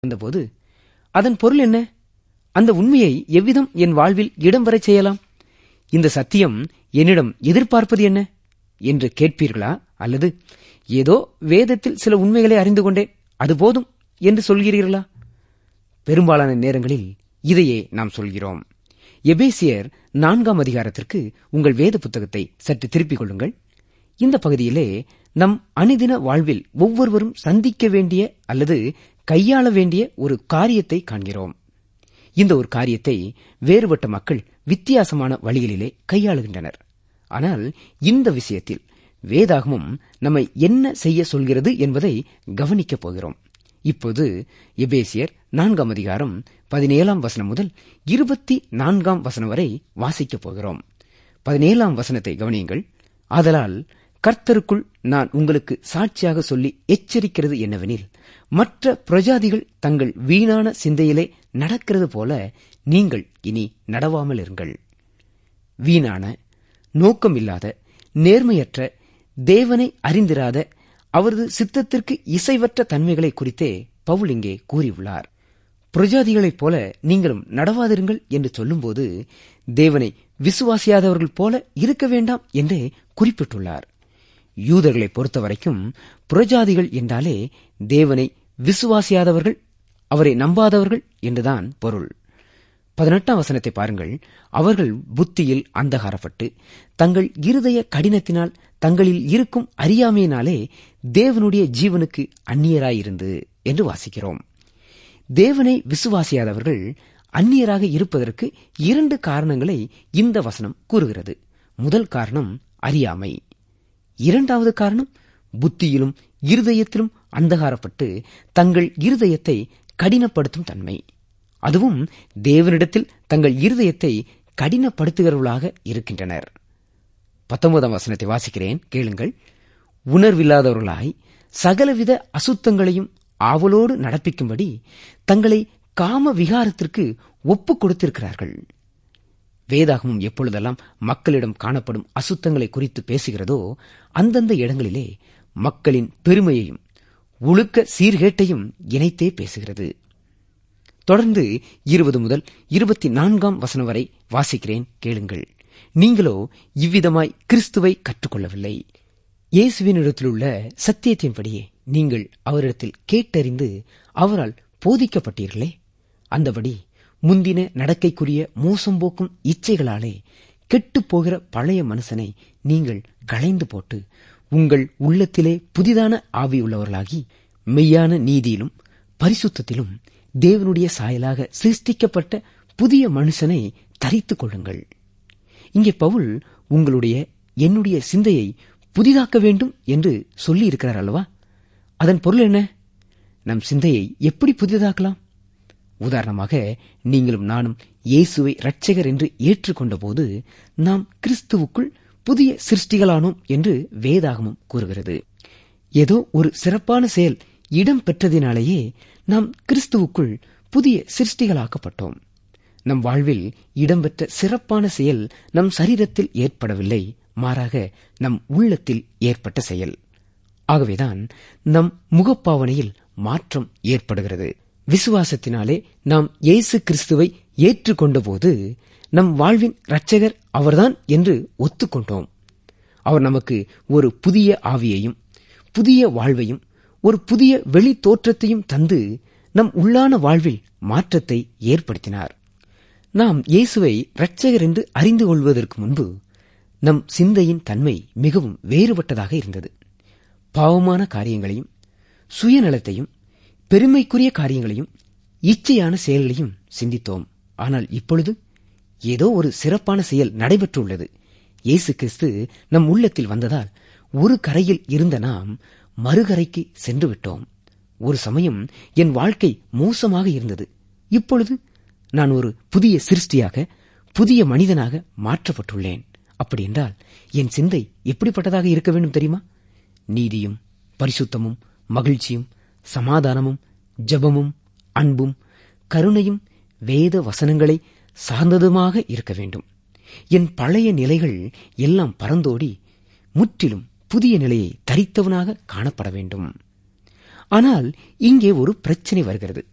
வந்தபோது அதன் பொருள் என்ன அந்த உண்மையை எவ்விதம் என் வாழ்வில் இடம் வரச் செய்யலாம் இந்த சத்தியம் என்னிடம் எதிர்பார்ப்பது என்ன என்று கேட்பீர்களா அல்லது ஏதோ வேதத்தில் சில உண்மைகளை அறிந்து கொண்டேன் அது போதும் என்று சொல்கிறீர்களா பெரும்பாலான நேரங்களில் இதையே நாம் சொல்கிறோம் எபேசியர் நான்காம் அதிகாரத்திற்கு உங்கள் வேத புத்தகத்தை சற்று திருப்பிக் கொள்ளுங்கள் இந்த பகுதியிலே நம் அணிதின வாழ்வில் ஒவ்வொருவரும் சந்திக்க வேண்டிய அல்லது கையாள வேண்டிய ஒரு காரியத்தை காண்கிறோம் இந்த ஒரு காரியத்தை வேறுபட்ட மக்கள் வித்தியாசமான வழிகளிலே கையாளுகின்றனர் ஆனால் இந்த விஷயத்தில் வேதாகமும் நம்மை என்ன செய்ய சொல்கிறது என்பதை கவனிக்கப் போகிறோம் இப்போது எபேசியர் நான்காம் அதிகாரம் பதினேழாம் வசனம் முதல் இருபத்தி நான்காம் வசனம் வரை வாசிக்கப் போகிறோம் பதினேழாம் வசனத்தை கவனியுங்கள் ஆதலால் கர்த்தருக்குள் நான் உங்களுக்கு சாட்சியாக சொல்லி எச்சரிக்கிறது என்னவெனில் மற்ற பிரஜாதிகள் தங்கள் வீணான சிந்தையிலே நடக்கிறது போல நீங்கள் இனி நடவாமல் இருங்கள் வீணான நோக்கமில்லாத நேர்மையற்ற தேவனை அறிந்திராத அவரது சித்தத்திற்கு இசைவற்ற தன்மைகளை குறித்தே பவுல் இங்கே கூறியுள்ளார் பிரஜாதிகளைப் போல நீங்களும் நடவாதிருங்கள் என்று சொல்லும்போது தேவனை விசுவாசியாதவர்கள் போல இருக்க வேண்டாம் என்றே குறிப்பிட்டுள்ளார் யூதர்களை பொறுத்தவரைக்கும் புறஜாதிகள் என்றாலே தேவனை விசுவாசியாதவர்கள் அவரை நம்பாதவர்கள் என்றுதான் பொருள் பதினெட்டாம் வசனத்தை பாருங்கள் அவர்கள் புத்தியில் அந்தகாரப்பட்டு தங்கள் இருதய கடினத்தினால் தங்களில் இருக்கும் அறியாமையினாலே தேவனுடைய ஜீவனுக்கு அந்நியராயிருந்து என்று வாசிக்கிறோம் தேவனை விசுவாசியாதவர்கள் அந்நியராக இருப்பதற்கு இரண்டு காரணங்களை இந்த வசனம் கூறுகிறது முதல் காரணம் அறியாமை இரண்டாவது காரணம் புத்தியிலும் இருதயத்திலும் அந்தகாரப்பட்டு தங்கள் இருதயத்தை கடினப்படுத்தும் தன்மை அதுவும் தேவனிடத்தில் தங்கள் இருதயத்தை கடினப்படுத்துகிறவர்களாக இருக்கின்றனர் பத்தொன்பதாம் வசனத்தை வாசிக்கிறேன் கேளுங்கள் உணர்வில்லாதவர்களாய் சகலவித அசுத்தங்களையும் ஆவலோடு நடப்பிக்கும்படி தங்களை காம விகாரத்திற்கு ஒப்புக் கொடுத்திருக்கிறார்கள் வேதாகமும் எப்பொழுதெல்லாம் மக்களிடம் காணப்படும் அசுத்தங்களை குறித்து பேசுகிறதோ அந்தந்த இடங்களிலே மக்களின் பெருமையையும் ஒழுக்க சீர்கேட்டையும் இணைத்தே பேசுகிறது தொடர்ந்து இருபது முதல் இருபத்தி நான்காம் வசனம் வரை வாசிக்கிறேன் கேளுங்கள் நீங்களோ இவ்விதமாய் கிறிஸ்துவை கற்றுக்கொள்ளவில்லை இயேசுவினிடத்திலுள்ள சத்தியத்தின்படியே நீங்கள் அவரிடத்தில் கேட்டறிந்து அவரால் போதிக்கப்பட்டீர்களே அந்தபடி முந்தின நடக்கைக்குரிய மோசம் போக்கும் இச்சைகளாலே கெட்டுப்போகிற பழைய மனுஷனை நீங்கள் களைந்து போட்டு உங்கள் உள்ளத்திலே புதிதான ஆவியுள்ளவர்களாகி மெய்யான நீதியிலும் பரிசுத்தத்திலும் தேவனுடைய சாயலாக சிருஷ்டிக்கப்பட்ட புதிய மனுஷனை தரித்துக் கொள்ளுங்கள் இங்கே பவுல் உங்களுடைய என்னுடைய சிந்தையை புதிதாக்க வேண்டும் என்று சொல்லி இருக்கிறார் அல்லவா அதன் பொருள் என்ன நம் சிந்தையை எப்படி புதிதாக்கலாம் உதாரணமாக நீங்களும் நானும் இயேசுவை இரட்சகர் என்று ஏற்றுக்கொண்ட போது நாம் கிறிஸ்துவுக்குள் புதிய சிருஷ்டிகளானோம் என்று வேதாகமும் கூறுகிறது ஏதோ ஒரு சிறப்பான செயல் இடம் பெற்றதினாலேயே நாம் கிறிஸ்துவுக்குள் புதிய சிருஷ்டிகளாக்கப்பட்டோம் நம் வாழ்வில் இடம்பெற்ற சிறப்பான செயல் நம் சரீரத்தில் ஏற்படவில்லை மாறாக நம் உள்ளத்தில் ஏற்பட்ட செயல் ஆகவேதான் நம் முகப்பாவனையில் மாற்றம் ஏற்படுகிறது விசுவாசத்தினாலே நாம் இயேசு கிறிஸ்துவை ஏற்றுக்கொண்டபோது நம் வாழ்வின் இரட்சகர் அவர்தான் என்று ஒத்துக்கொண்டோம் அவர் நமக்கு ஒரு புதிய ஆவியையும் புதிய வாழ்வையும் ஒரு புதிய வெளி தோற்றத்தையும் தந்து நம் உள்ளான வாழ்வில் மாற்றத்தை ஏற்படுத்தினார் நாம் இயேசுவை இரட்சகர் என்று அறிந்து கொள்வதற்கு முன்பு நம் சிந்தையின் தன்மை மிகவும் வேறுபட்டதாக இருந்தது பாவமான காரியங்களையும் சுயநலத்தையும் பெருமைக்குரிய காரியங்களையும் இச்சையான செயல்களையும் சிந்தித்தோம் ஆனால் இப்பொழுது ஏதோ ஒரு சிறப்பான செயல் நடைபெற்றுள்ளது இயேசு கிறிஸ்து நம் உள்ளத்தில் வந்ததால் ஒரு கரையில் இருந்த நாம் மறுகரைக்கு சென்று விட்டோம் ஒரு சமயம் என் வாழ்க்கை மோசமாக இருந்தது இப்பொழுது நான் ஒரு புதிய சிருஷ்டியாக புதிய மனிதனாக மாற்றப்பட்டுள்ளேன் அப்படி என்றால் என் சிந்தை எப்படிப்பட்டதாக இருக்க வேண்டும் தெரியுமா நீதியும் பரிசுத்தமும் மகிழ்ச்சியும் சமாதானமும் ஜபமும் அன்பும் கருணையும் வேத வசனங்களை சார்ந்ததுமாக இருக்க வேண்டும் என் பழைய நிலைகள் எல்லாம் பறந்தோடி முற்றிலும் புதிய நிலையை தரித்தவனாக காணப்பட வேண்டும் ஆனால் இங்கே ஒரு பிரச்சனை வருகிறது